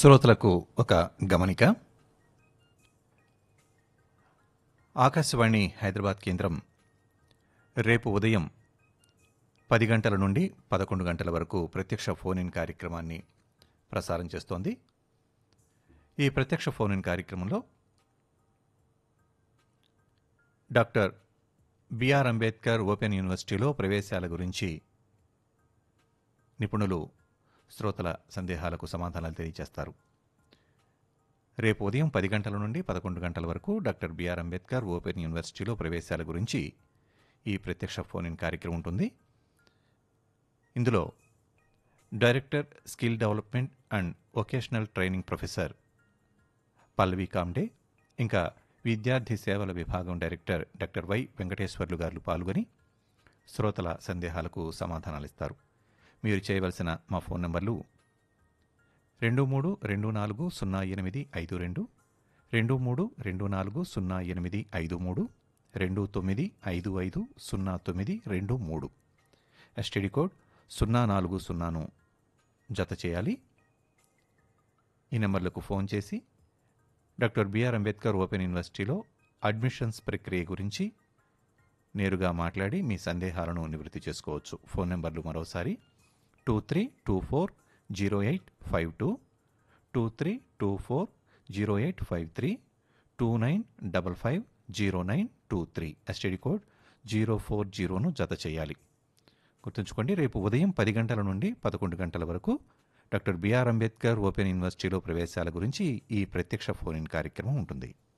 శ్రోతలకు ఒక గమనిక ఆకాశవాణి హైదరాబాద్ కేంద్రం రేపు ఉదయం పది గంటల నుండి పదకొండు గంటల వరకు ప్రత్యక్ష ఫోన్ ఇన్ కార్యక్రమాన్ని ప్రసారం చేస్తోంది ఈ ప్రత్యక్ష ఫోన్ ఇన్ కార్యక్రమంలో డాక్టర్ బిఆర్ అంబేద్కర్ ఓపెన్ యూనివర్సిటీలో ప్రవేశాల గురించి నిపుణులు శ్రోతల సందేహాలకు సమాధానాలు తెలియజేస్తారు రేపు ఉదయం పది గంటల నుండి పదకొండు గంటల వరకు డాక్టర్ బిఆర్ అంబేద్కర్ ఓపెన్ యూనివర్సిటీలో ప్రవేశాల గురించి ఈ ప్రత్యక్ష ఫోన్ ఇన్ కార్యక్రమం ఉంటుంది ఇందులో director skill development and vocational training professor Pallavi Kamde ఇంకా విద్యార్థి సేవల విభాగం డైరెక్టర్ డాక్టర్ వై వెంకటేశ్వర్లు గారు పాల్గొని శ్రోతల సందేహాలకు సమాధానాలిస్తారు మీరు చేయవలసిన మా ఫోన్ నంబర్లు రెండు మూడు రెండు నాలుగు సున్నా ఎనిమిది ఐదు రెండు రెండు మూడు రెండు నాలుగు సున్నా ఎనిమిది ఐదు మూడు రెండు తొమ్మిది ఐదు ఐదు సున్నా తొమ్మిది రెండు మూడు ఎస్టీడీ కోడ్ సున్నా నాలుగు సున్నాను జత చేయాలి ఈ నెంబర్లకు ఫోన్ చేసి డాక్టర్ బిఆర్ అంబేద్కర్ ఓపెన్ యూనివర్సిటీలో అడ్మిషన్స్ ప్రక్రియ గురించి నేరుగా మాట్లాడి మీ సందేహాలను నివృత్తి చేసుకోవచ్చు ఫోన్ నెంబర్లు మరోసారి two three two four zero eight five two two three two four zero eight five three two nine double five zero nine two three STD code zero four జీరోను జత చేయాలి గుర్తుంచుకోండి రేపు ఉదయం పది గంటల నుండి పదకొండు గంటల వరకు డాక్టర్ బిఆర్ అంబేద్కర్ ఓపెన్ యూనివర్సిటీలో ప్రవేశాల గురించి ఈ ప్రత్యక్ష ఫోన్ ఇన్ కార్యక్రమం ఉంటుంది